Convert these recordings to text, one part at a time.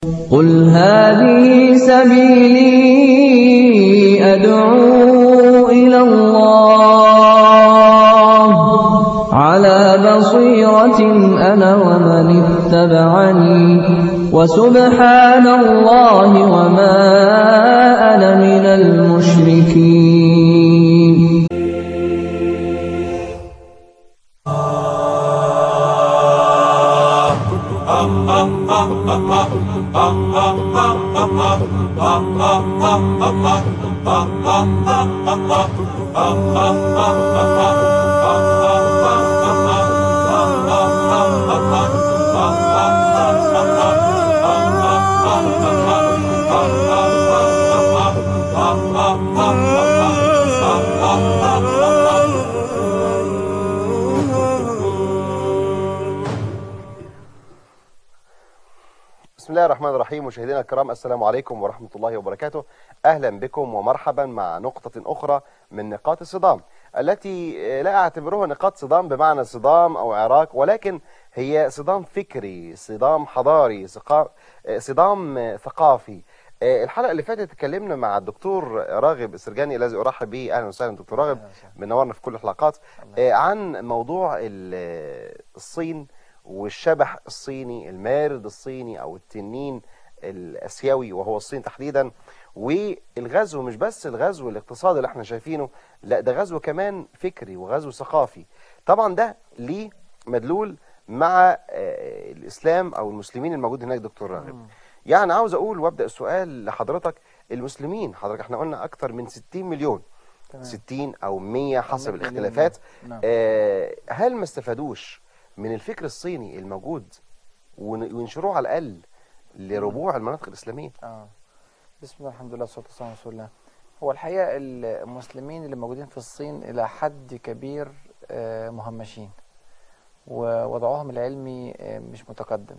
قل هذه سبيلي أدعو إلى الله على بصيرة أنا ومن اتبعني وسبحان الله وما أنا من المشركين بسم الله الرحمن الرحيم مشاهدينا الكرام السلام عليكم ورحمة الله وبركاته أهلا بكم ومرحبا مع نقطة أخرى من نقاط الصدام التي لا أعتبرها نقاط صدام بمعنى صدام أو عراك ولكن هي صدام فكري صدام حضاري صقا- صدام ثقافي الحلقة اللي فاتت اتكلمنا مع الدكتور راغب السرجاني الذي أرحب به أهلا وسهلا دكتور راغب منورنا في كل الحلقات عن موضوع ال- الصين والشبح الصيني المارد الصيني او التنين الاسيوي وهو الصين تحديدا والغزو مش بس الغزو الاقتصادي اللي احنا شايفينه لا ده غزو كمان فكري وغزو ثقافي طبعا ده ليه مدلول مع آه، الاسلام او المسلمين الموجود هناك دكتور راغب يعني عاوز اقول وابدا السؤال لحضرتك المسلمين حضرتك احنا قلنا اكتر من 60 مليون تمام. 60 او 100 حسب 100 مليون. الاختلافات نعم. آه، هل ما استفادوش من الفكر الصيني الموجود ون- وينشروه على الاقل لربوع المناطق الاسلاميه اه بسم الله الحمد لله والصلاه والسلام على رسول الله هو الحقيقه المسلمين اللي موجودين في الصين الى حد كبير آه، مهمشين ووضعهم العلمي آه، مش متقدم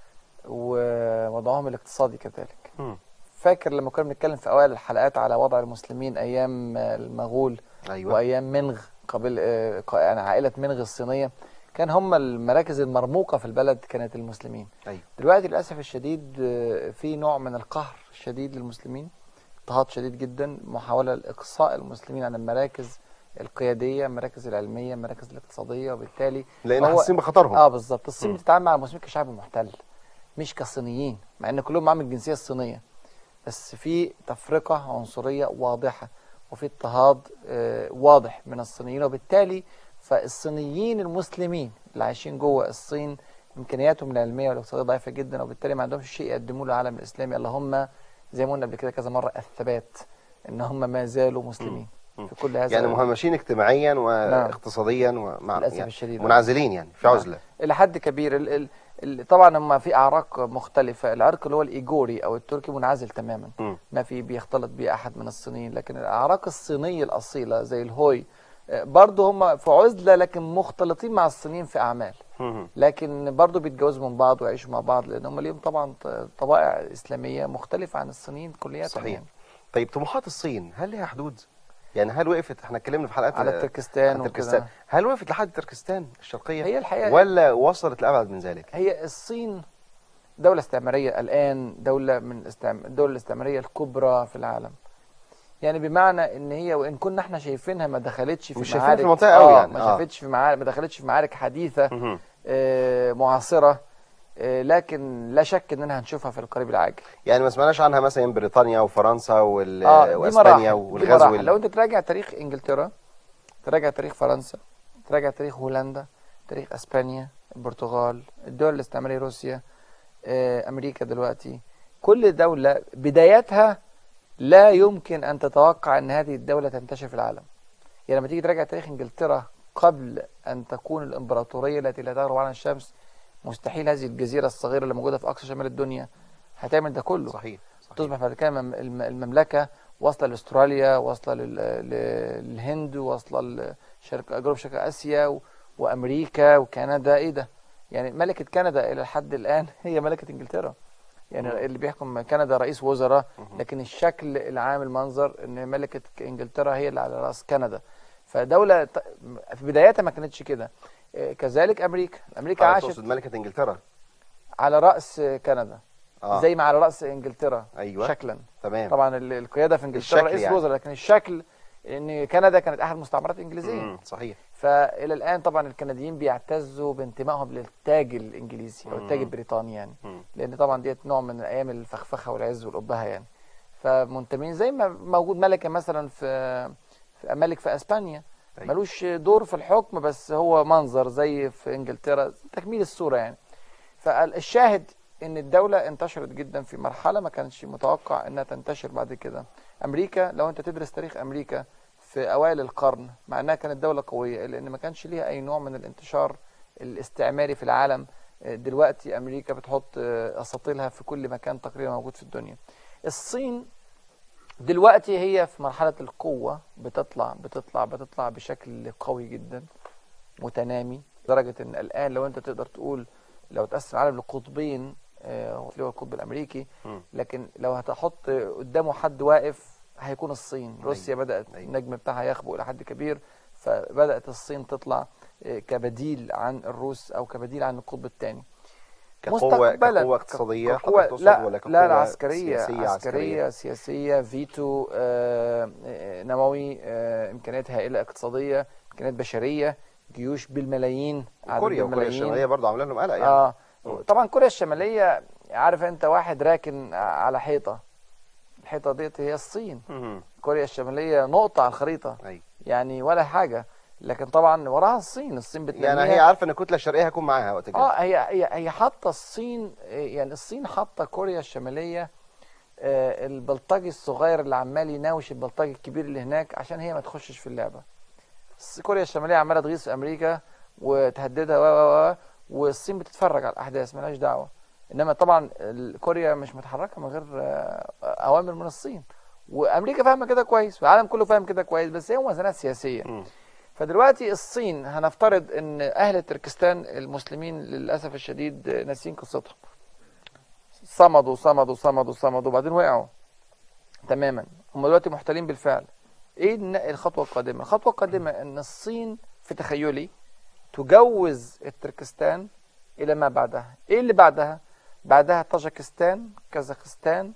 ووضعهم الاقتصادي كذلك مم. فاكر لما كنا بنتكلم في اوائل الحلقات على وضع المسلمين ايام آه، المغول ايوه وايام منغ قبل آه، ق- يعني عائله منغ الصينيه كان هم المراكز المرموقه في البلد كانت المسلمين ايوه دلوقتي للاسف الشديد آه، في نوع من القهر الشديد للمسلمين اضطهاد شديد جدا محاوله لاقصاء المسلمين عن المراكز القياديه المراكز العلميه المراكز الاقتصاديه وبالتالي لان هو- حاسين بخطرهم اه بالظبط الصين مم. بتتعامل مع المسلمين كشعب محتل مش كصينيين مع ان كلهم معاهم الجنسيه الصينيه بس في تفرقه عنصريه واضحه وفي اضطهاد آه، واضح من الصينيين وبالتالي فالصينيين المسلمين اللي عايشين جوه الصين امكانياتهم العلميه والاقتصاديه ضعيفه جدا وبالتالي ما عندهمش شيء يقدموه للعالم الاسلامي الا هم زي ما قلنا قبل كده كذا مره الثبات ان هم ما زالوا مسلمين مم. في كل هذا يعني مهمشين اجتماعيا واقتصاديا ومع للأسف يعني الشديد. منعزلين يعني في نعم. عزله الى حد كبير ال ال ال طبعا هم في اعراق مختلفه العرق اللي هو الايجوري او التركي منعزل تماما مم. ما في بيختلط بيه احد من الصينيين لكن الاعراق الصينيه الاصيله زي الهوي آه، برضه هم في عزله لكن مختلطين مع الصينيين في اعمال مم. لكن برضه بيتجوزوا من بعض ويعيشوا مع بعض لان هم ليهم طبعا ط- طبائع اسلاميه مختلفه عن الصينيين كليا صحيح يعني. طيب طموحات الصين هل ليها حدود يعني هل وقفت احنا اتكلمنا في حلقات على آه، تركستان عن تركستان وكده هل وقفت لحد تركستان الشرقيه هي الحقيقه ولا وصلت لابعد من ذلك هي الصين دولة استعمارية الآن دولة من الاستعم... الدول الاستعمارية الكبرى في العالم يعني بمعنى ان هي وان كنا احنا شايفينها ما دخلتش في مش شايفين معارك في منطقة قوي آه يعني، ما آه. شافتش في معارك ما دخلتش في معارك حديثة مم. آه معاصرة آه لكن لا شك اننا هنشوفها في القريب العاجل يعني ما سمعناش عنها مثلا بريطانيا وفرنسا وال... اه دي واسبانيا مراحل دي والغزو مراحل ال- لو انت تراجع تاريخ انجلترا تراجع تاريخ فرنسا تراجع تاريخ هولندا تاريخ اسبانيا البرتغال الدول الاستعماريه روسيا آه، امريكا دلوقتي كل دوله بدايتها لا يمكن ان تتوقع ان هذه الدوله تنتشر في العالم يعني لما تيجي تراجع تاريخ انجلترا قبل ان تكون الامبراطوريه التي لا تغرب عن الشمس مستحيل هذه الجزيره الصغيره اللي موجوده في اقصى شمال الدنيا هتعمل ده كله صحيح صحيح تصبح بعد كده مم- الم- المملكه واصله لاستراليا واصله لل- ل- للهند واصله لشرق جنوب شرق اسيا و- وامريكا وكندا ايه ده يعني ملكه كندا الى الحد الان هي ملكه انجلترا يعني اللي بيحكم كندا رئيس وزراء لكن الشكل العام المنظر ان ملكه انجلترا هي اللي على راس كندا فدوله ت- في بدايتها ما كانتش كده إيه، كذلك امريكا امريكا آه، عاشت تقصد ملكه انجلترا على راس كندا آه. زي ما على راس انجلترا ايوه شكلا تمام طبعا ال- القياده في انجلترا الشكل رئيس يعني. الوزراء لكن الشكل ان كندا كانت احد المستعمرات الانجليزيه مم. صحيح فالى الان طبعا الكنديين بيعتزوا بانتمائهم للتاج الانجليزي او التاج مم. البريطاني يعني مم. لان طبعا ديت نوع من ايام الفخفخه والعز والابهه يعني فمنتمين زي ما موجود ملكه مثلا في في ملك في اسبانيا أيوة. ملوش دور في الحكم بس هو منظر زي في انجلترا تكميل الصوره يعني فالشاهد ان الدوله انتشرت جدا في مرحله ما كانش متوقع انها تنتشر بعد كده امريكا لو انت تدرس تاريخ امريكا في اوائل القرن مع انها كانت دوله قويه لان ما كانش ليها اي نوع من الانتشار الاستعماري في العالم دلوقتي امريكا بتحط اساطيلها في كل مكان تقريبا موجود في الدنيا الصين دلوقتي هي في مرحله القوه بتطلع بتطلع بتطلع بشكل قوي جدا متنامي لدرجه ان الان لو انت تقدر تقول لو تقسم العالم لقطبين آه، هو اللي هو القطب الامريكي مم. لكن لو هتحط قدامه حد واقف هيكون الصين روسيا أيوة. بدات أيوة. النجم بتاعها يخبو الى حد كبير فبدات الصين تطلع آه، كبديل عن الروس او كبديل عن القطب الثاني كقوة كقوة اقتصادية كقوة حضرتك تقصد لا ولا كقوة لا لا عسكرية سياسية عسكرية سياسية فيتو آه، آه، نووي آه، إمكانيات هائلة اقتصادية إمكانيات بشرية جيوش بالملايين عدد كوريا وكوريا بالملايين. الشمالية برضه عاملة لهم قلق يعني اه مم. طبعا كوريا الشمالية عارف انت واحد راكن على حيطة الحيطة ديت هي الصين مم. كوريا الشمالية نقطة على الخريطة أيوة. يعني ولا حاجة لكن طبعا وراها الصين الصين بتنميها يعني هي عارفة ان الكتلة الشرقية هيكون معاها وقت كده اه هي هي هي حاطه الصين يعني الصين حاطه كوريا الشماليه آه، البلطجي الصغير اللي عمال يناوش البلطجي الكبير اللي هناك عشان هي ما تخشش في اللعبه الص- كوريا الشماليه عماله تغيظ في امريكا وتهددها و و و والصين بتتفرج على الاحداث ملهاش دعوه انما طبعا ال- كوريا مش متحركه من غير آه، اوامر من الصين وامريكا فاهمه كده كويس والعالم كله فاهم كده كويس بس هي موازنات سياسيه مم. فدلوقتي الصين هنفترض ان اهل تركستان المسلمين للاسف الشديد ناسين قصتهم صمدوا صمدوا صمدوا صمدوا وبعدين وقعوا تماما هم دلوقتي محتلين بالفعل ايه الن- الخطوه القادمه الخطوه القادمه ان الصين في تخيلي تجوز التركستان الى ما بعدها ايه اللي بعدها بعدها طاجكستان كازاخستان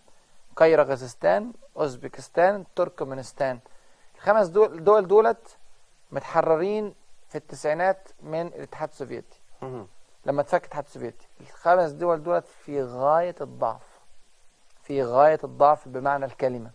قيرغزستان اوزبكستان تركمانستان الخمس دول دول دولت متحررين في التسعينات من الاتحاد السوفيتي مم. لما اتفك الاتحاد السوفيتي الخمس دول دولت في غاية الضعف في غاية الضعف بمعنى الكلمة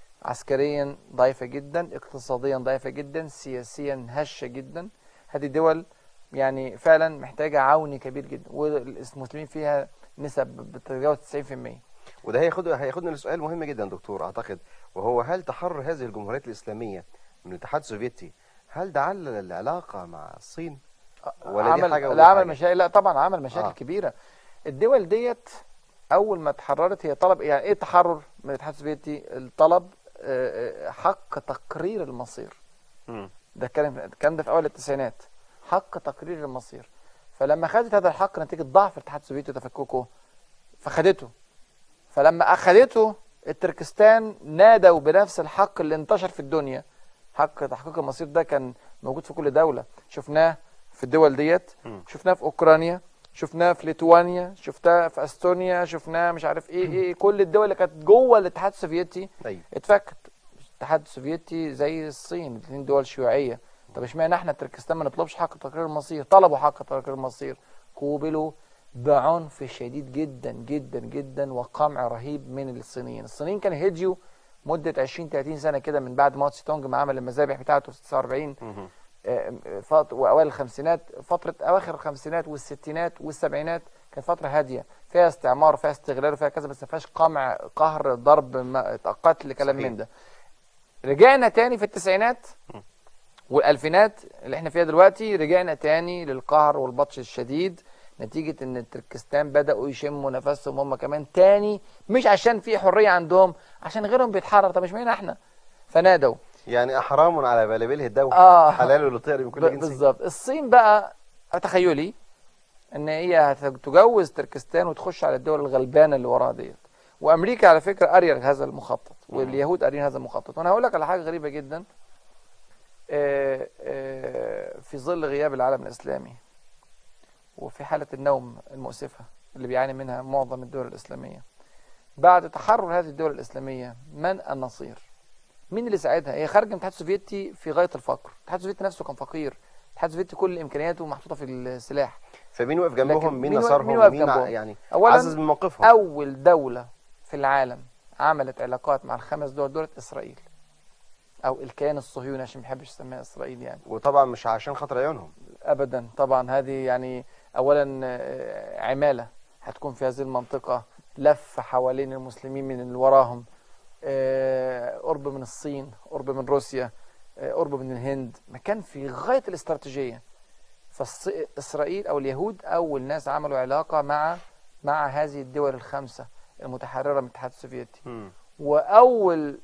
عسكريا ضعيفة جدا اقتصاديا ضعيفة جدا سياسيا هشة جدا هذه دول يعني فعلا محتاجة عون كبير جدا والمسلمين فيها نسب بتتجاوز 90% وده هياخد هياخدنا لسؤال مهم جدا دكتور اعتقد وهو هل تحرر هذه الجمهوريات الاسلاميه من الاتحاد السوفيتي هل ده علل العلاقه مع الصين ولا دي عمل حاجة ولا لا عمل حاجة؟ مشاكل لا طبعا عمل مشاكل آه. آه. كبيره الدول ديت اول ما اتحررت هي طلب يعني ايه التحرر من الاتحاد السوفيتي الطلب آه، آه، حق تقرير المصير مم. ده الكلام الكلام ده في اول التسعينات حق تقرير المصير فلما خدت هذا الحق نتيجه ضعف الاتحاد السوفيتي وتفككه فخدته فلما اخدته التركستان نادوا بنفس الحق اللي انتشر في الدنيا حق تحقيق المصير ده كان موجود في كل دوله شفناه في الدول ديت مم. شفناه في اوكرانيا شفناه في ليتوانيا شفناه في استونيا شفناه مش عارف ايه ايه كل الدول اللي كانت جوه الاتحاد السوفيتي ايوه اتفكت الاتحاد السوفيتي زي الصين الاثنين دول شيوعيه طب اشمعنى احنا تركستان ما نطلبش حق تقرير المصير طلبوا حق تقرير المصير قوبلوا بعنف شديد جدا جدا جدا وقمع رهيب من الصينيين الصينيين كانوا هديوا مده 20 30 سنه كده من بعد ماو تسي تونج ما عمل المذابح بتاعته في 49 مم. آه، فط- واوائل الخمسينات فتره اواخر الخمسينات والستينات والسبعينات كانت فتره هاديه فيها استعمار وفيها استغلال وفيها كذا بس ما فيهاش قمع قهر ضرب ما- قتل كلام صحيح. من ده رجعنا تاني في التسعينات م. والالفينات اللي احنا فيها دلوقتي رجعنا تاني للقهر والبطش الشديد نتيجة ان التركستان بدأوا يشموا نفسهم هم كمان تاني مش عشان في حرية عندهم عشان غيرهم بيتحرر طب مش مين احنا فنادوا يعني احرام على بلبله الدوله آه. حلال لطير من ب- كل جنس بالظبط الصين بقى تخيلي ان هي هتجوز تركستان وتخش على الدول الغلبانه اللي وراها ديت وامريكا على فكره قاريه هذا المخطط واليهود قاريين هذا المخطط وانا هقول لك على حاجه غريبه جدا آه، آه، في ظل غياب العالم الاسلامي وفي حاله النوم المؤسفه اللي بيعاني منها معظم الدول الاسلاميه بعد تحرر هذه الدول الاسلاميه من النصير مين اللي ساعدها هي خارجه من الاتحاد السوفيتي في غايه الفقر الاتحاد السوفيتي نفسه كان فقير الاتحاد السوفيتي كل امكانياته محطوطه في السلاح فمين وقف لكن جنبهم مين مين وقف- نصرهم مين وقف مين ع- جنبهم؟ يعني أولاً عزز من موقفهم اول دوله في العالم عملت علاقات مع الخمس دول دول اسرائيل او الكيان الصهيوني عشان ما بيحبش يسميها اسرائيل يعني وطبعا مش عشان خاطر عيونهم ابدا طبعا هذه يعني اولا آه، عماله هتكون في هذه المنطقه لف حوالين المسلمين من اللي وراهم آه، قرب من الصين قرب من روسيا آه، قرب من الهند مكان في غايه الاستراتيجيه فاسرائيل او اليهود اول ناس عملوا علاقه مع مع هذه الدول الخمسه المتحرره من الاتحاد السوفيتي مم. واول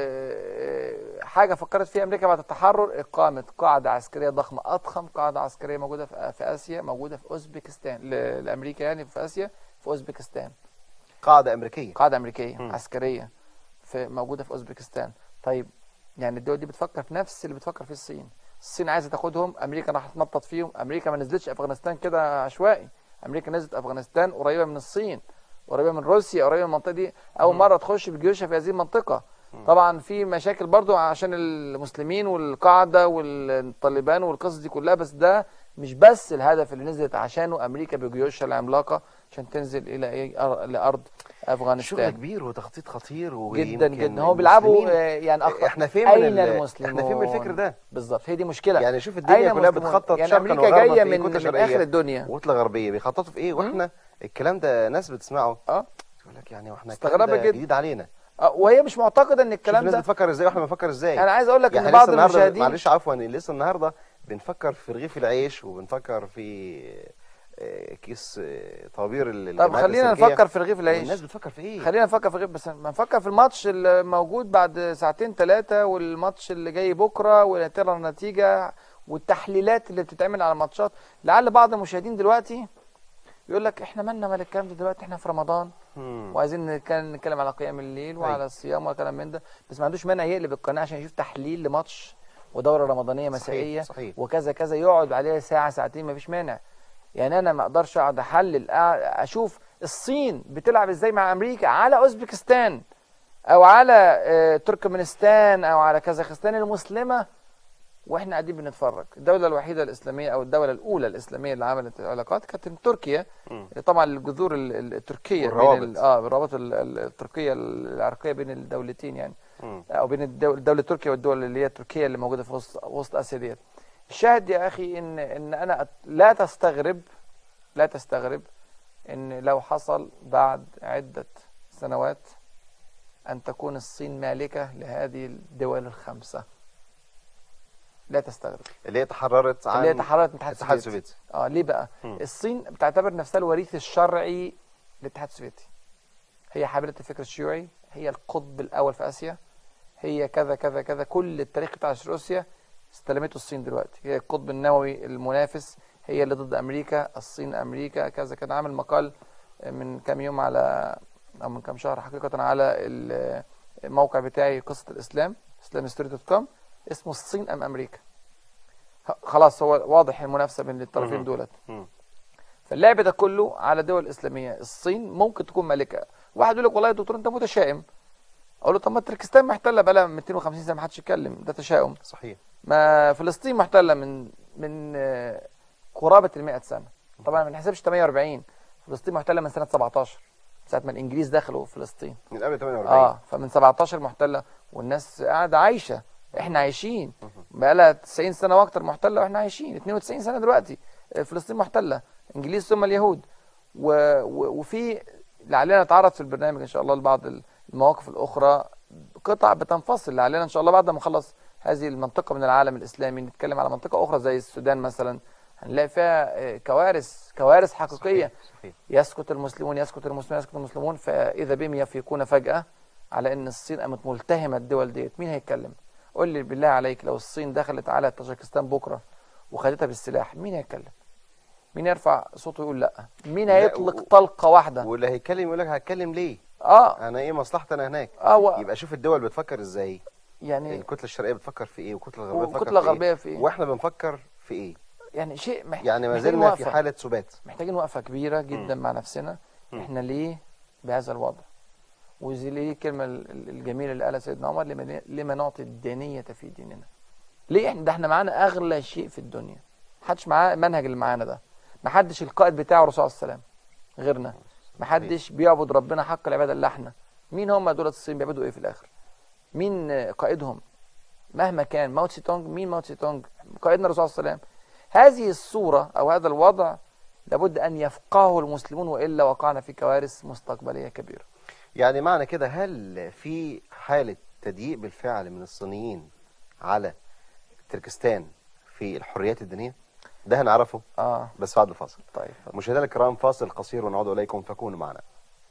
آه، حاجه فكرت فيها امريكا بعد التحرر اقامه قاعده عسكريه ضخمه اضخم قاعده عسكريه موجوده في في اسيا موجوده في اوزبكستان ل- لامريكا يعني في اسيا في اوزبكستان قاعده امريكيه قاعده امريكيه مم. عسكريه في موجوده في اوزبكستان طيب يعني الدول دي بتفكر في نفس اللي بتفكر فيه الصين الصين عايزه تاخدهم امريكا راح تنطط فيهم امريكا ما نزلتش افغانستان كده عشوائي امريكا نزلت افغانستان قريبه من الصين قريبه من روسيا قريبه من المنطقه دي اول مره تخش بجيوشها في هذه المنطقه طبعا في مشاكل برضو عشان المسلمين والقاعده والطالبان والقصص دي كلها بس ده مش بس الهدف اللي نزلت عشانه امريكا بجيوشها العملاقه عشان تنزل الى ايه أر- لارض شغل افغانستان كبير وتخطيط خطير جدا ويمكن جدا هو بيلعبوا المسلمين- آه، يعني أخ... احنا فين من اين ال- المسلمون احنا فين من الفكر ده بالظبط هي دي مشكله يعني شوف الدنيا أين كلها المسلمون؟ بتخطط يعني شرقا امريكا وغربا جايه في من, كتلة من شرقية اخر الدنيا وكتله غربيه بيخططوا في ايه واحنا الكلام ده ناس بتسمعه اه يقول لك يعني واحنا مستغربة الكلام ده جدا. جديد علينا آه، وهي مش معتقده ان شوف الكلام الناس ده بتفكر ازاي واحنا بنفكر ازاي انا عايز اقول لك يعني ان بعض لسه النهارده المشاهدين معلش عفوا لسه النهارده بنفكر في رغيف العيش وبنفكر في آه، كيس آه، طوابير ال- طب الجماعات خلينا الإسلامية. نفكر في رغيف العيش والناس بتفكر في ايه خلينا نفكر في غير بس ما نفكر في الماتش اللي موجود بعد ساعتين ثلاثة والماتش اللي جاي بكرة ويا ترى النتيجة والتحليلات اللي بتتعمل على الماتشات لعل بعض المشاهدين دلوقتي يقول لك احنا مالنا مال الكلام ده دلوقتي احنا في رمضان مم. وعايزين نتكلم نتكلم على قيام الليل وعلى أيوة. الصيام وكلام من ده بس ما عندوش مانع يقلب القناة عشان يشوف تحليل لماتش ودورة رمضانية صحيح، مسائية صحيح. وكذا كذا يقعد عليها ساعة ساعتين ما فيش مانع يعني انا ما اقدرش اقعد احلل أع- اشوف الصين بتلعب ازاي مع امريكا على اوزبكستان او على آه، تركمانستان او على كازاخستان المسلمه واحنا قاعدين بنتفرج الدوله الوحيده الاسلاميه او الدوله الاولى الاسلاميه اللي عملت العلاقات كانت تركيا مم. طبعا الجذور ال- ال- التركيه بين والروابط. ال- اه الروابط ال- ال- التركيه العرقيه بين الدولتين يعني مم. او بين الدول دوله تركيا والدول اللي هي تركيا اللي موجوده في وسط وسط اسيا ديت الشاهد يا اخي ان ان انا أت- لا تستغرب لا تستغرب ان لو حصل بعد عده سنوات ان تكون الصين مالكه لهذه الدول الخمسه لا تستغرب اللي هي تحررت عن اللي هي تحررت من الاتحاد الاتحاد السوفيتي السوفيتي اه ليه بقى مم. الصين بتعتبر نفسها الوريث الشرعي للاتحاد السوفيتي هي حامله الفكر الشيوعي هي القطب الاول في اسيا هي كذا كذا كذا كل التاريخ بتاع روسيا استلمته الصين دلوقتي هي القطب النووي المنافس هي اللي ضد امريكا الصين امريكا كذا كان عامل مقال من كام يوم على او من كام شهر حقيقه على ال- الموقع بتاعي قصه الاسلام islamhistory.com اسمه الصين ام امريكا خلاص هو واضح المنافسه بين الطرفين مم. دولت مم. فاللعب ده كله على دول اسلاميه الصين ممكن تكون مالكه واحد يقول لك والله يا دكتور انت متشائم اقول له طب ما تركستان محتله بقى 250 سنه ما حدش يتكلم ده تشاؤم صحيح ما فلسطين محتله من من آه، قرابه ال 100 سنه طبعا ما بنحسبش 48 فلسطين محتله من سنه 17 ساعه ما الانجليز دخلوا فلسطين من قبل 48 اه فمن 17 محتله والناس قاعده عايشه احنا عايشين بقالها 90 سنه واكتر محتله واحنا عايشين 92 سنه دلوقتي آه، فلسطين محتله انجليز ثم اليهود و... و... وفي لعلنا نتعرض في البرنامج ان شاء الله لبعض المواقف الاخرى قطع بتنفصل لعلنا ان شاء الله بعد ما نخلص هذه المنطقه من العالم الاسلامي نتكلم على منطقه اخرى زي السودان مثلا هنلاقي فيها آه، كوارث كوارث حقيقيه صحيح. صحيح. يسكت المسلمون يسكت المسلمون يسكت المسلمون فاذا بهم يفيقون فجاه على ان الصين قامت ملتهمه الدول ديت مين هيتكلم قول لي بالله عليك لو الصين دخلت على طاجيكستان بكره وخدتها بالسلاح مين هيتكلم مين يرفع صوته يقول لا مين لا، هيطلق و- طلقه واحده واللي هيتكلم يقول لك هتكلم ليه اه انا ايه مصلحتي انا هناك اه و... يبقى شوف الدول بتفكر ازاي يعني الكتله الشرقيه بتفكر في ايه والكتله الغربيه بتفكر والكتله في الغربيه في ايه ايه واحنا بنفكر في ايه يعني شيء محتاج يعني ما محتاجين زلنا في وقفة. حاله ثبات محتاجين وقفه كبيره جدا مع نفسنا مم. احنا ليه بهذا الوضع وزي ليه الكلمه ال- ال- الجميله اللي قالها سيدنا عمر لما, لما نعطي الدانيه في ديننا ليه احنا ده احنا معانا اغلى شيء في الدنيا محدش معاه المنهج اللي معانا ده محدش القائد بتاعه الرسول عليه السلام غيرنا محدش بيعبد ربنا حق العباده الا احنا مين هم دول الصين بيعبدوا ايه في الاخر مين آه، قائدهم مهما كان ماو تسي تونج مين ماو تسي تونج قائدنا الرسول صلى الله عليه وسلم هذه الصورة أو هذا الوضع لابد أن يفقهه المسلمون وإلا وقعنا في كوارث مستقبلية كبيرة يعني معنى كده هل في حالة تضييق بالفعل من الصينيين على تركستان في الحريات الدينية ده هنعرفه آه بس بعد الفاصل طيب اتفضل. مشاهدينا الكرام فاصل قصير ونعود إليكم فكونوا معنا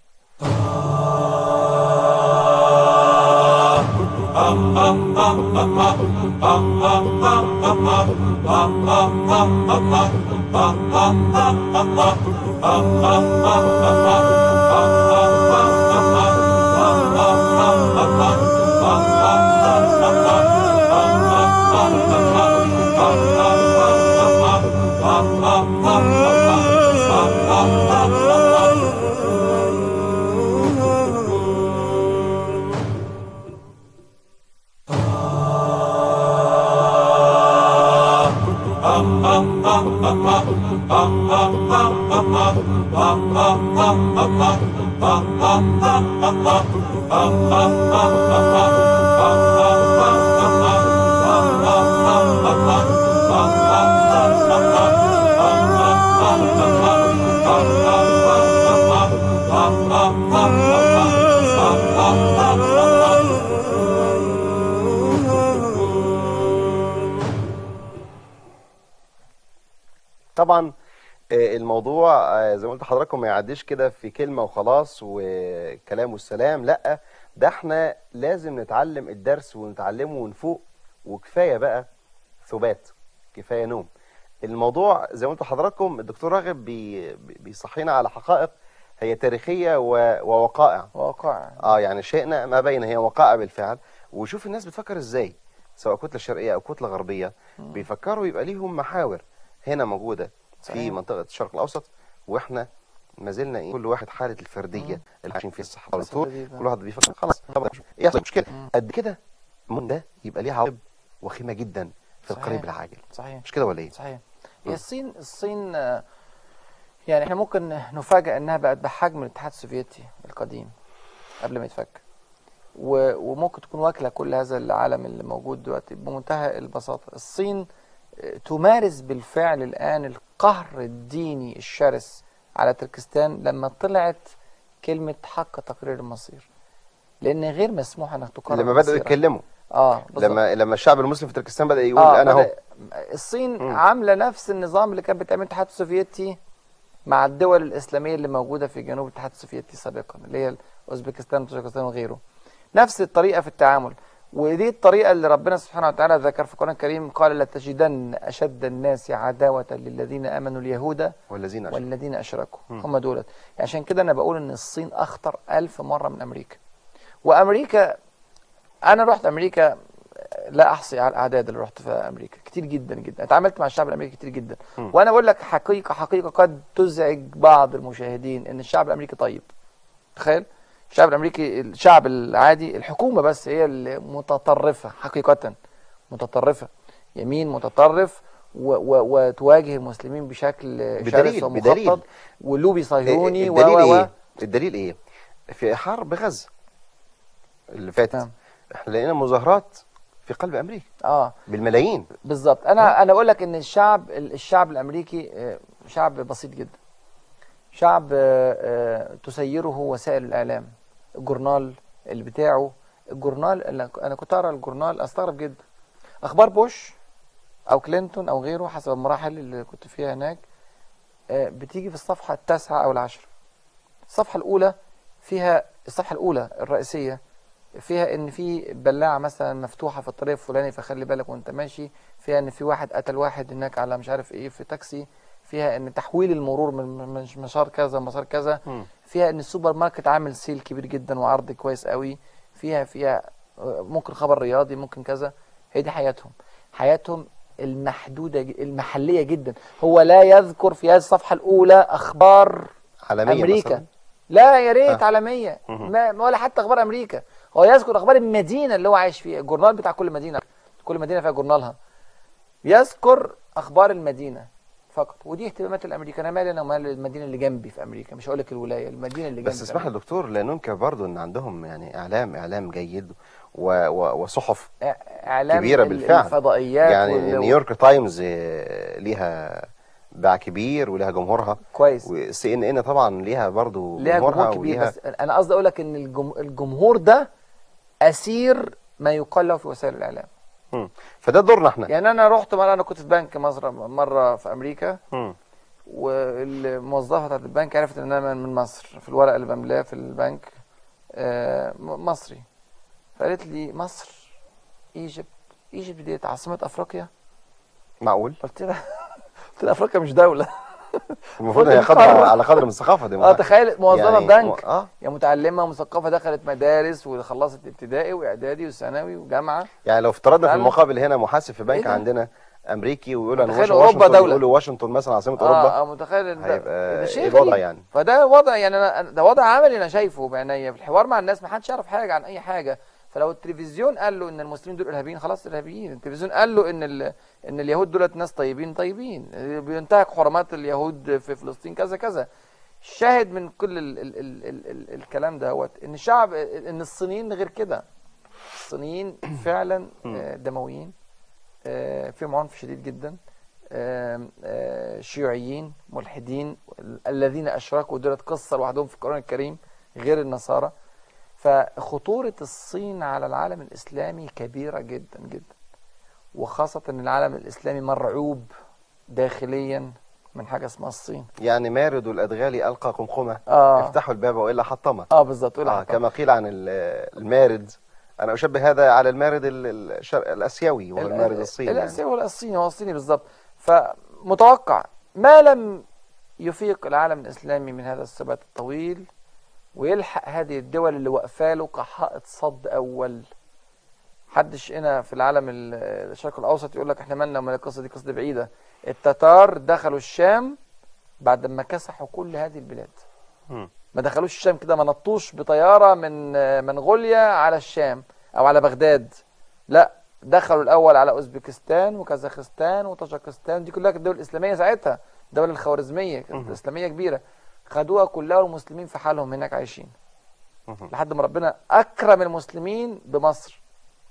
طبعا آه، الموضوع آه، زي ما قلت لحضراتكم ما يعديش كده في كلمة وخلاص وكلام والسلام لا ده احنا لازم نتعلم الدرس ونتعلمه ونفوق وكفاية بقى ثبات كفاية نوم الموضوع زي ما قلت لحضراتكم الدكتور راغب بي بي- بيصحينا على حقائق هي تاريخية و- ووقائع واقع اه يعني شئنا ما بين هي وقائع بالفعل وشوف الناس بتفكر ازاي سواء كتلة شرقية او كتلة غربية بيفكروا يبقى ليهم محاور هنا موجودة في صحيح. منطقة الشرق الاوسط واحنا ما زلنا ايه كل واحد حالة الفردية اللي عايشين فيها الصحراء الصحراء والطول دي، كل واحد بيفكر خلاص طب ايه يحصل مشكلة قد كده من ده يبقى ليه عواقب وخيمة جدا في صحيح. القريب العاجل صحيح مش كده ولا ايه؟ صحيح هي الصين الصين آه، يعني احنا ممكن نفاجئ انها بقت بحجم الاتحاد السوفيتي القديم قبل ما يتفك و- وممكن تكون واكله كل هذا العالم اللي موجود دلوقتي بمنتهى البساطه الصين آه، تمارس بالفعل الان القهر الديني الشرس على تركستان لما طلعت كلمه حق تقرير المصير لان غير مسموح انك تقرر لما بدأوا مصيرك. يتكلموا اه بالظبط. لما لما الشعب المسلم في تركستان بدأ يقول اه انا اهو بدأ- الصين مم. عامله نفس النظام اللي كانت بتعمله الاتحاد السوفيتي مع الدول الاسلاميه اللي موجوده في جنوب الاتحاد السوفيتي سابقا اللي هي اوزبكستان وطاجيكستان وغيره نفس الطريقه في التعامل ودي الطريقه اللي ربنا سبحانه وتعالى ذكر في القران الكريم قال لتجدن اشد الناس عداوه للذين امنوا اليهود والذين أشركوا. والذين اشركوا مم. هم دولت عشان كده انا بقول ان الصين اخطر ألف مره من امريكا وامريكا انا رحت امريكا لا احصي على الاعداد اللي رحت في امريكا كتير جدا جدا اتعاملت مع الشعب الامريكي كتير جدا مم. وانا اقول لك حقيقه حقيقه قد تزعج بعض المشاهدين ان الشعب الامريكي طيب تخيل الشعب الامريكي الشعب العادي الحكومه بس هي المتطرفه حقيقه متطرفه يمين متطرف و و وتواجه المسلمين بشكل شرس بدليل- ومخطط بدليل. ولوبي صهيوني و الدليل و و ايه الدليل ايه في حرب غزة اللي فاتت نعم. احنا لقينا مظاهرات في قلب امريكا اه بالملايين بالظبط انا انا اقول لك ان الشعب الشعب الامريكي آه، شعب بسيط جدا شعب آه، آه، تسيره وسائل الاعلام الجورنال اللي بتاعه الجورنال اللي انا كنت اقرا الجورنال استغرب جدا اخبار بوش او كلينتون او غيره حسب المراحل اللي كنت فيها هناك آه، بتيجي في الصفحه التاسعه او العاشره الصفحه الاولى فيها الصفحه الاولى الرئيسيه فيها ان في بلاعه مثلا مفتوحه في الطريق الفلاني فخلي بالك وانت ماشي فيها ان في واحد قتل واحد هناك على مش عارف ايه في تاكسي فيها ان تحويل المرور من من مسار كذا مسار كذا مم. فيها ان السوبر ماركت عامل سيل كبير جدا وعرض كويس قوي فيها فيها آه، ممكن خبر رياضي ممكن كذا هي دي حياتهم حياتهم المحدوده ج- المحليه جدا هو لا يذكر في هذه الصفحه الاولى اخبار عالميا امريكا مثلاً. لا يا ريت آه. عالميه مهم. ما ولا حتى اخبار امريكا هو يذكر اخبار المدينه اللي هو عايش فيها الجورنال بتاع كل مدينه كل مدينه فيها جورنالها يذكر اخبار المدينه فقط ودي اهتمامات الامريكان انا مالي انا ومال المدينه اللي جنبي في امريكا مش هقول لك الولايه المدينه اللي جنبي بس في اسمح لي أمريكا. دكتور لا ننكر برضو ان عندهم يعني اعلام اعلام جيد و و وصحف اعلام كبيرة ال- بالفعل. الفضائيات يعني وال- نيويورك تايمز آه، ليها باع كبير وليها جمهورها كويس وسي ان ان طبعا ليها برضو ليها جمهورها جمهور كبير وليها بس انا قصدي اقول لك ان الجم... الجمهور ده اسير ما يقال له في وسائل الاعلام مم. فده دورنا احنا يعني انا رحت مره انا كنت في بنك مصر مره في امريكا مم. والموظفه بتاعت البنك عرفت ان انا من مصر في الورق اللي بملاه في البنك آه، م- مصري فقالت لي مصر ايجيبت ايجيبت ديت عاصمه افريقيا معقول قلت لها قلت لها افريقيا مش دوله المفروض خد هي قدر القرار. على قدر من الثقافه دي اه تخيل موظفه يعني بنك اه يا متعلمه ومثقفه دخلت مدارس وخلصت ابتدائي واعدادي وثانوي وجامعه يعني لو افترضنا في فعلا. المقابل هنا محاسب في إيه بنك ده؟ عندنا امريكي ويقول انا تخيل واشنطن أوروبا دولة. يقولوا واشنطن مثلا عاصمه اوروبا اه, آه متخيل إن ده, هيبقى ده شيء إيه الوضع غريب. يعني فده وضع يعني انا ده وضع عملي انا شايفه بعينيا في الحوار مع الناس ما حدش يعرف حاجه عن اي حاجه فلو التلفزيون قال له ان المسلمين دول ارهابيين خلاص ارهابيين التلفزيون قال له ان ال... ان اليهود دولت ناس طيبين طيبين بينتهك حرمات اليهود في فلسطين كذا كذا شاهد من كل ال... ال... ال... ال... ال... الكلام دوت ان الشعب ان الصينيين غير كده الصينيين فعلا آه، دمويين آه، فيهم عنف شديد جدا آم، آه، شيوعيين ملحدين الذين اشركوا دولت قصه لوحدهم في القران الكريم غير النصارى فخطوره الصين على العالم الاسلامي كبيره جدا جدا وخاصه ان العالم الاسلامي مرعوب داخليا من حاجه اسمها الصين يعني مارد الادغال القى قمقمه اه افتحوا الباب والا حطمه اه بالظبط قول آه حضرتك. كما قيل عن ال- المارد انا اشبه هذا على المارد ال- الشرق الاسيوي وهو ال- المارد ال- الصيني يعني. الاسيوي ولا الصيني هو الصيني بالظبط فمتوقع ما لم يفيق العالم الاسلامي من هذا الثبات الطويل ويلحق هذه الدول اللي واقفه له كحائط صد اول حدش هنا في العالم ال- الشرق الاوسط يقول لك احنا مالنا ومال القصه دي قصه دي بعيده التتار دخلوا الشام بعد ما كسحوا كل هذه البلاد مم. ما دخلوش الشام كده ما نطوش بطياره من آه، منغوليا على الشام او على بغداد لا دخلوا الاول على اوزبكستان وكازاخستان وطاجكستان دي كلها كانت دول اسلاميه ساعتها الدوله الخوارزميه كانت مهم. اسلاميه كبيره خدوها كلها والمسلمين في حالهم هناك عايشين مهم. لحد ما ربنا اكرم المسلمين بمصر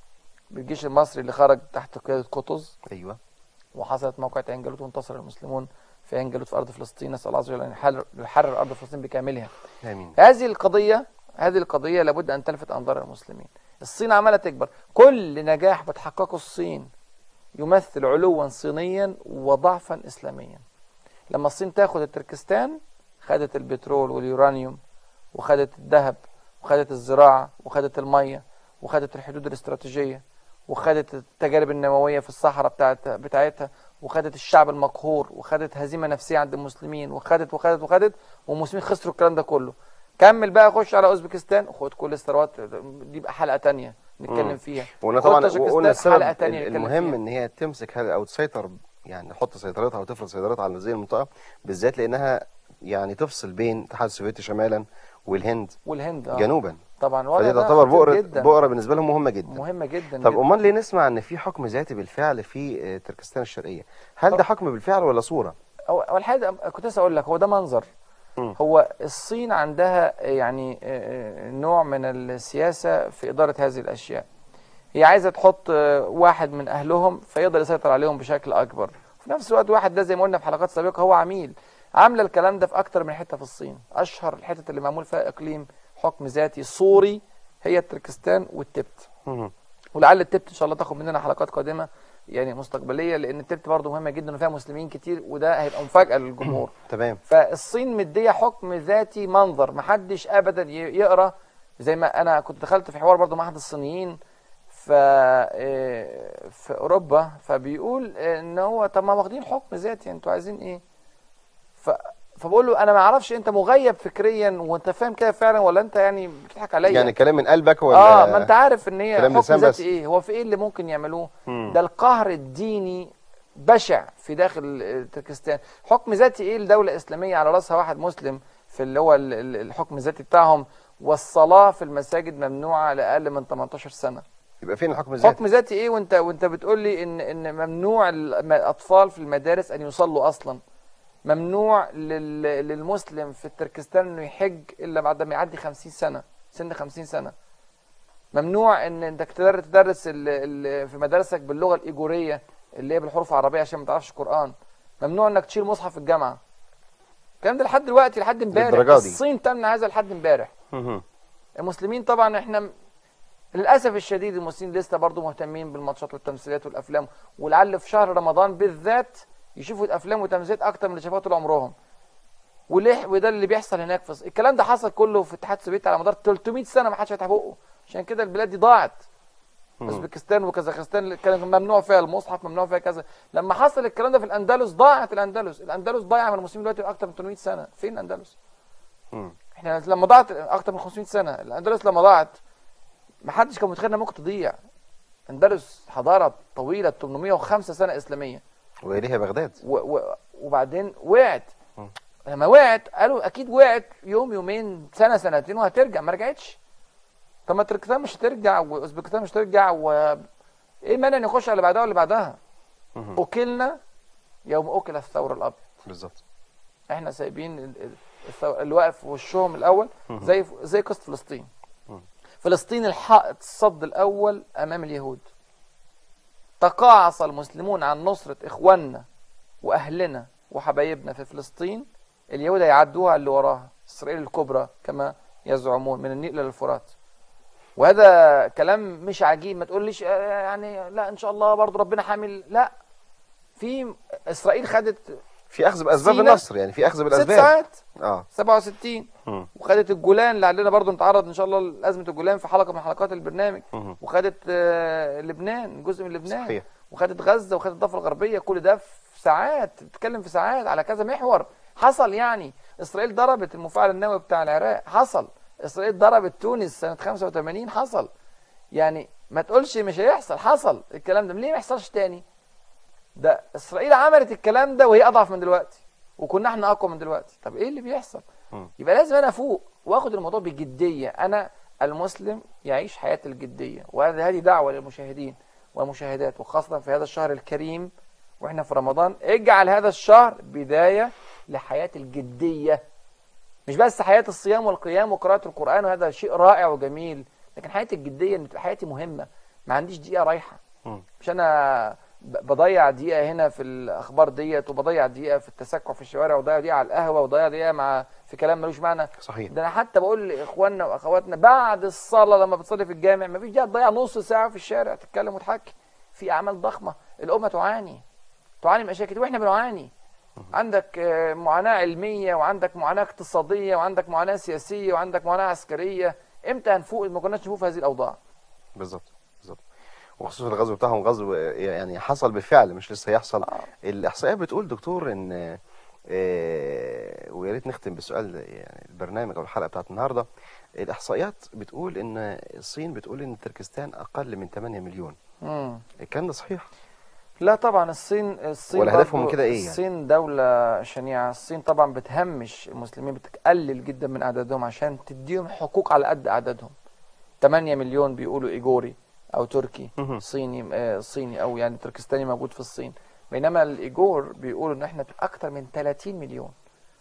بالجيش المصري اللي خرج تحت قياده قطز ايوه وحصلت موقعة عين جالوت وانتصر المسلمون في عين جالوت في ارض فلسطين نسال الله عز وجل ان يحرر- يحرر ارض فلسطين بكاملها امين هذه القضية هذه القضية لابد أن تلفت أنظار المسلمين الصين عمالة تكبر كل نجاح بتحققه الصين يمثل علوا صينيا وضعفا إسلاميا لما الصين تاخد التركستان خدت البترول واليورانيوم وخدت الذهب وخدت الزراعة وخدت المية وخدت الحدود الاستراتيجية وخدت التجارب النووية في الصحراء بتاعت بتاعتها وخدت الشعب المقهور وخدت هزيمة نفسية عند المسلمين وخدت وخدت وخدت والمسلمين خسروا الكلام ده كله كمل بقى خش على اوزبكستان خد كل الثروات دي بقى حلقة تانية نتكلم مم. فيها وقلنا خد طبعا طاجكستان وقلنا السبب حلقة تانية نتكلم المهم فيها. ان هي تمسك هذا او تسيطر يعني تحط سيطرتها وتفرض سيطرتها على هذه المنطقه بالذات لانها يعني تفصل بين الاتحاد السوفيتي شمالا والهند والهند آه. جنوبا طبعا الوضع فدي ده تعتبر خطير بؤره جدا بؤره بالنسبه لهم مهمه جدا مهمة جدا طب جدا. امال ليه نسمع ان في حكم ذاتي بالفعل في آه، تركستان الشرقيه هل ده حكم بالفعل ولا صوره أو- اول حاجه كنت لسه اقول لك هو ده منظر مم. هو الصين عندها يعني آه، آه، نوع من السياسه في اداره هذه الاشياء هي عايزه تحط آه، واحد من اهلهم فيقدر يسيطر عليهم بشكل اكبر في نفس الوقت واحد ده زي ما قلنا في حلقات سابقه هو عميل عامله الكلام ده في اكتر من حته في الصين اشهر الحتت اللي معمول فيها اقليم حكم ذاتي صوري هي تركستان والتبت مم. ولعل التبت ان شاء الله تاخد مننا حلقات قادمه يعني مستقبليه لان التبت برضه مهمه جدا وفيها مسلمين كتير وده هيبقى مفاجاه للجمهور تمام فالصين مديه حكم ذاتي منظر محدش ابدا ي- يقرا زي ما انا كنت دخلت في حوار برضه مع احد الصينيين ف إيه، في اوروبا فبيقول ان هو طب ما واخدين حكم ذاتي انتوا عايزين ايه ف فبقول له انا ما اعرفش انت مغيب فكريا وانت فاهم كده فعلا ولا انت يعني بتضحك عليا يعني كلام من قلبك ولا اه ما انت عارف ان هي كلام حكم لسان بس. ذاتي ايه هو في ايه اللي ممكن يعملوه مم. ده القهر الديني بشع في داخل آه، تركستان حكم ذاتي ايه لدولة اسلامية على راسها واحد مسلم في اللي هو ال- ال- الحكم الذاتي بتاعهم والصلاه في المساجد ممنوعه لاقل من 18 سنه يبقى فين الحكم الذاتي حكم ذاتي ايه وانت وانت بتقول لي ان ان ممنوع الاطفال في المدارس ان يصلوا اصلا ممنوع لل- للمسلم في تركستان انه يحج الا بعد ما يعدي 50 سنه سن 50 سنه ممنوع ان انك تدر- تدرس ال- ال- في مدارسك باللغه الايجوريه اللي هي بالحروف العربيه عشان ما تعرفش قران ممنوع انك تشيل مصحف في الجامعه الكلام ده لحد دلوقتي لحد امبارح للدرجة دي. الصين تمنع هذا لحد امبارح مهم. المسلمين طبعا احنا م- للاسف الشديد المسلمين لسه برضه مهتمين بالماتشات والتمثيليات والافلام ولعل في شهر رمضان بالذات يشوفوا الافلام والتمثيليات اكتر من اللي شافوها طول عمرهم وليه وده اللي بيحصل هناك في الص- الكلام ده حصل كله في الاتحاد السوفيتي على مدار 300 سنه ما حدش فتح بقه عشان كده البلاد دي ضاعت مم. اوزبكستان وكازاخستان كان ممنوع فيها المصحف ممنوع فيها كذا لما حصل الكلام ده في الاندلس ضاعت الاندلس الاندلس ضايعه من المسلمين دلوقتي اكتر من 800 سنه فين الاندلس مم. احنا لما ضاعت اكتر من 500 سنه الاندلس لما ضاعت ما حدش كان متخيل انها ممكن تضيع اندلس حضاره طويله 805 سنه اسلاميه واليها بغداد و و وبعدين وقعت مم. لما وقعت قالوا اكيد وقعت يوم يومين سنه سنتين وهترجع ما رجعتش طب ما تركستان مش هترجع واوزبكستان مش هترجع و ايه المانع ان يخش على اللي بعدها واللي بعدها مهم. اكلنا يوم اكل الثور الابيض بالظبط احنا سايبين ال- ال- الثو- اللي واقف في وشهم الاول مهم. زي زي قصه فلسطين مم. فلسطين الحائط الصد الاول امام اليهود تقاعس المسلمون عن نصره اخواننا واهلنا وحبايبنا في فلسطين اليهود هيعدوها اللي وراها اسرائيل الكبرى كما يزعمون من النيل الى الفرات وهذا كلام مش عجيب ما تقوليش آه، يعني لا ان شاء الله برضو ربنا حامل لا في اسرائيل خدت في اخذ باسباب سينا. النصر يعني في اخذ ست بالاسباب ساعات اه 67 مم. وخدت الجولان لعلنا برضو نتعرض ان شاء الله لازمه الجولان في حلقه من حلقات البرنامج مهم. وخدت آه، لبنان جزء من لبنان صحيح وخدت غزه وخدت الضفه الغربيه كل ده في ساعات بتتكلم في ساعات على كذا محور حصل يعني اسرائيل ضربت المفاعل النووي بتاع العراق حصل اسرائيل ضربت تونس سنه 85 حصل يعني ما تقولش مش هيحصل حصل الكلام ده ليه ما يحصلش تاني ده اسرائيل عملت الكلام ده وهي اضعف من دلوقتي وكنا احنا اقوى من دلوقتي طب ايه اللي بيحصل مم. يبقى لازم انا افوق واخد الموضوع بجديه انا المسلم يعيش حياه الجديه وهذه هذه دعوه للمشاهدين والمشاهدات وخاصه في هذا الشهر الكريم واحنا في رمضان اجعل هذا الشهر بدايه لحياه الجديه مش بس حياه الصيام والقيام وقراءه القران وهذا شيء رائع وجميل لكن حياه الجديه ان تبقى حياتي مهمه ما عنديش دقيقه رايحه مم. مش انا ب- بضيع دقيقه هنا في الاخبار ديت وبضيع دقيقه في التسكع في الشوارع وبضيع دقيقه على القهوه وبضيع دقيقه مع في كلام ملوش معنى صحيح ده انا حتى بقول لاخواننا واخواتنا بعد الصلاه لما بتصلي في الجامع ما فيش داعي تضيع نص ساعه في الشارع تتكلم وتحكي في اعمال ضخمه الامه تعاني تعاني من مشاكل واحنا بنعاني عندك آه، معاناه علميه وعندك معاناه اقتصاديه وعندك معاناه سياسيه وعندك معاناه عسكريه امتى هنفوق ما كناش نشوف هذه الاوضاع بالظبط بالظبط وخصوصا الغزو بتاعهم غزو يعني حصل بالفعل مش لسه هيحصل آه. الاحصائيات بتقول دكتور ان آه، ويا ريت نختم بالسؤال ده يعني البرنامج او الحلقه بتاعت النهارده الاحصائيات بتقول ان الصين بتقول ان تركستان اقل من 8 مليون مم. الكلام ده صحيح لا طبعا الصين الصين ولا هدفهم برضو- كده إيه يعني؟ الصين دولة شنيعة الصين طبعا بتهمش المسلمين بتقلل جدا من أعدادهم عشان تديهم حقوق على قد أعدادهم 8 مليون بيقولوا إيجوري أو تركي مهم. صيني آه صيني أو يعني تركستاني موجود في الصين بينما الإيجور بيقولوا إن إحنا أكتر من 30 مليون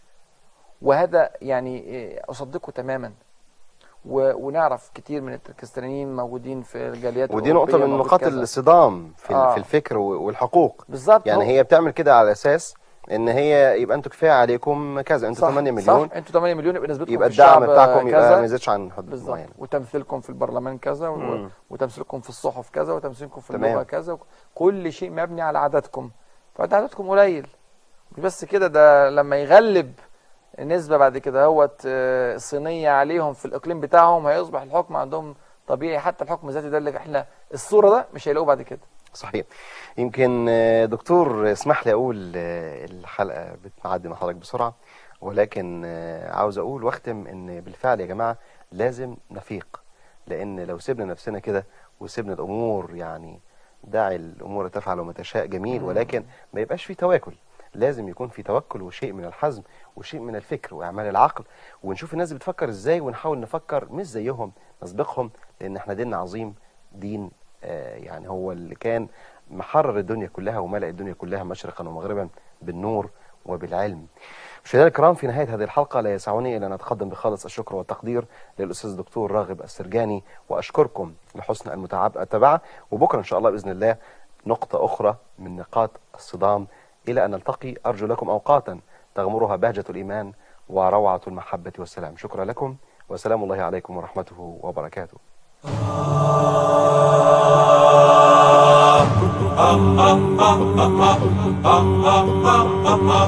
وهذا يعني آه، أصدقه تماما و- ونعرف كتير من التركستانيين موجودين في الجاليات ودي نقطه الأوروبية من موجود نقاط كذا. الصدام في آه. في الفكر والحقوق بالظبط يعني هو- هي بتعمل كده على اساس ان هي يبقى انتوا كفايه عليكم كذا انتوا صح 8 مليون صح انتوا 8 مليون يبقى نسبتكم يبقى في الدعم الشعب بتاعكم يبقى ما كذا يزيدش عن حدود بالظبط معينه وتمثيلكم في البرلمان كذا و... مم. وتمثيلكم في الصحف كذا وتمثيلكم في تمام. اللغه كذا وك- كل شيء مبني على عددكم فانت عددكم قليل مش بس كده ده لما يغلب النسبه بعد كده هوت آه، الصينيه عليهم في الاقليم بتاعهم هيصبح الحكم عندهم طبيعي حتى الحكم الذاتي ده اللي احنا الصوره ده مش هيلاقوه بعد كده صحيح يمكن آه، دكتور اسمح لي اقول آه، الحلقه بتعدي مع حضرتك بسرعه ولكن آه، عاوز اقول واختم ان بالفعل يا جماعه لازم نفيق لان لو سيبنا نفسنا كده وسيبنا الامور يعني داعي الامور تفعل وما تشاء جميل مم. ولكن ما يبقاش في تواكل لازم يكون في توكل وشيء من الحزم وشيء من الفكر واعمال العقل ونشوف الناس بتفكر ازاي ونحاول نفكر مش زيهم نسبقهم لان احنا ديننا عظيم دين آه، يعني هو اللي كان محرر الدنيا كلها وملأ الدنيا كلها مشرقا ومغربا بالنور وبالعلم مشاهدينا الكرام في نهاية هذه الحلقة لا يسعني إلا أن أتقدم بخالص الشكر والتقدير للأستاذ الدكتور راغب السرجاني وأشكركم لحسن المتعب- المتابعة وبكرة إن شاء الله بإذن الله نقطة أخرى من نقاط الصدام إلى أن نلتقي أرجو لكم أوقاتا تغمرها بهجة الإيمان وروعة المحبة والسلام شكرا لكم وسلام الله عليكم ورحمته وبركاته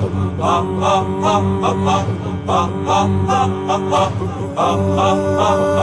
Ah